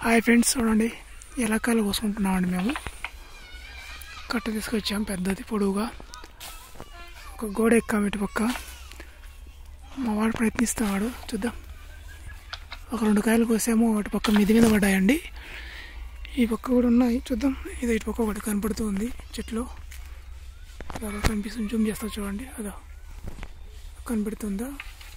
hi friends చూడండి ఎలకాయలు కోసుకుంటున్నామండి మేము కట్ట తీసుకొచ్చాం పెద్దది పొడవుగా ఒక గోడ ఎక్కాము ఇటు పక్క మా వాడు ప్రయత్నిస్తున్నాడు చూద్దాం ఒక రెండు కాయలు కోసాము అటు పక్క మిది మీద పడ్డాయండి ఈ పక్క కూడా ఉన్నాయి చూద్దాం ఇది ఇటు పక్క ఒకటి కనపడుతూ ఉంది చెట్లు అదో కనిపిస్తుంది జూమ్ చేస్తా చూడండి అదో కనపడుతుందా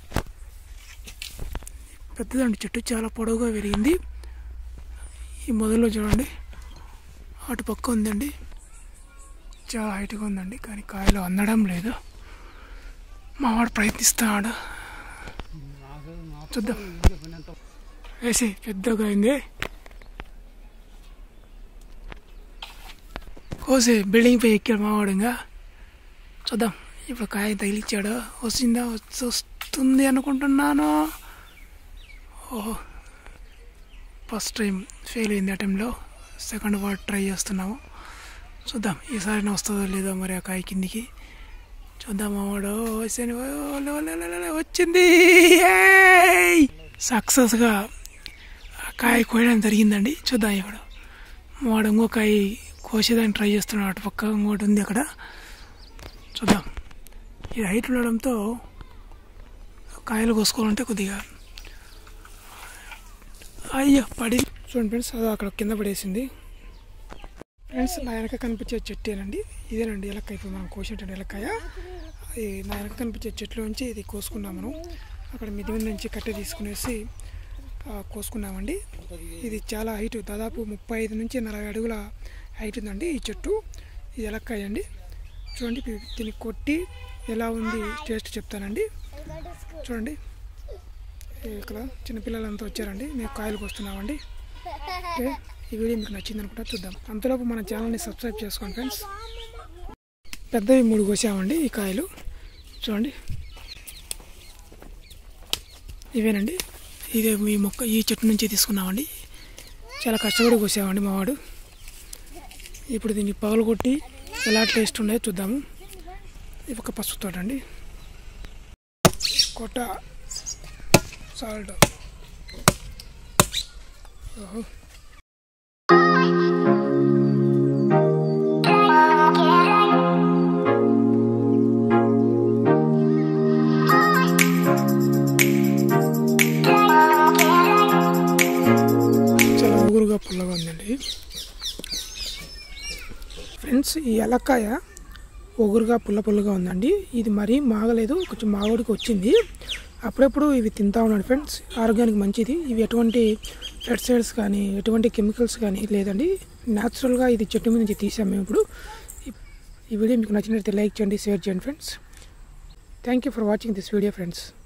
పెద్దదండి చెట్టు చాలా పొడవుగా పెరిగింది ఈ మొదల్లో చూడండి అటు పక్క ఉందండి చాలా హైట్గా ఉందండి కానీ కాయలు అందడం లేదు మా వాడు ప్రయత్నిస్తున్నాడు చూద్దాం వేసి పెద్దగా అయింది కోసి బిల్డింగ్ పై ఎక్కాడు మావాడు ఇంకా చూద్దాం ఇప్పుడు కాయ తగిలిచ్చాడు వస్తుందా వచ్చి- వస్తుంది అనుకుంటున్నాను ఓహో ఫస్ట్ టైం ఫెయిల్ అయింది ఆ టైంలో సెకండ్ వార్డ్ ట్రై చేస్తున్నాము చూద్దాం ఈసారి వస్తుందో లేదో మరి ఆ కాయ కిందికి చూద్దాం వాడు వచ్చాను వచ్చింది సక్సెస్గా ఆ కాయ కోయడం జరిగిందండి చూద్దాం ఇప్పుడు వాడు ఇంకో కాయ కోసేదాన్ని ట్రై చేస్తున్నాడు అటు పక్క ఇంకోటి ఉంది అక్కడ చూద్దాం ఇది హైట్ ఉండడంతో కాయలు కోసుకోవాలంటే కొద్దిగా అయ్యో పడి చూడండి ఫ్రెండ్స్ అది అక్కడ కింద పడేసింది ఫ్రెండ్స్ నా వెనక కనిపించే చెట్టేనండి ఇదేనండి ఎలక్కాయ ఇప్పుడు మనం కోసేటువంటి ఎలక్కాయ అది నా వెనక కనిపించే చెట్లు నుంచి ఇది కోసుకున్నాం మనం అక్కడ మిది మీద నుంచి కట్టె తీసుకునేసి ఆ, కోసుకున్నామండి ఇది చాలా హైట్ దాదాపు ముప్పై ఐదు నుంచి నలభై అడుగుల హైట్ ఉందండి ఈ చెట్టు ఇది ఎలక్కాయ అండి చూడండి ఇది- దీన్ని కొట్టి ఎలా ఉంది టేస్ట్ చెప్తానండి చూడండి ఇక్కడ చిన్నపిల్లలంతా వచ్చారండి మేము కాయలు కోస్తున్నామండి ఓకే ఈ వీడియో మీకు నచ్చింది అనుకుంటా చూద్దాం అంతలోపు మన ఛానల్ని సబ్స్క్రైబ్ చేసుకోండి ఫ్రెండ్స్ పెద్దవి మూడు కోసామండి ఈ కాయలు చూడండి ఇవేనండి ఇదే ఈ మొక్క ఈ చెట్టు నుంచి తీసుకున్నామండి చాలా కష్టపడి కోసామండి మావాడు ఇప్పుడు దీన్ని పగలు కొట్టి ఎలా టేస్ట్ ఉన్నాయో చూద్దాము ఇది ఒక పసుపు తోట అండి కొట్ట సాల్ట్ ఓహో చాలా ఊగురుగా పుల్లగా ఉందండి ఫ్రెండ్స్ ఈ ఎలక్కాయ ఒగురుగా పుల్ల పుల్లగా ఉందండి ఇది మరీ మాగలేదు కొంచెం మాగడికి వచ్చింది అప్పుడప్పుడు ఇవి తింటా ఉన్నాడు ఫ్రెండ్స్ ఆరోగ్యానికి మంచిది ఇవి ఎటువంటి పెస్టిసైడ్స్ కానీ ఎటువంటి కెమికల్స్ కానీ లేదండి న్యాచురల్గా ఇది చెట్టు మీద నుంచి తీసాం మేము ఇప్పుడు ఈ- ఈ వీడియో మీకు నచ్చినట్లయితే లైక్ చేయండి షేర్ చేయండి friends thank you for watching this video friends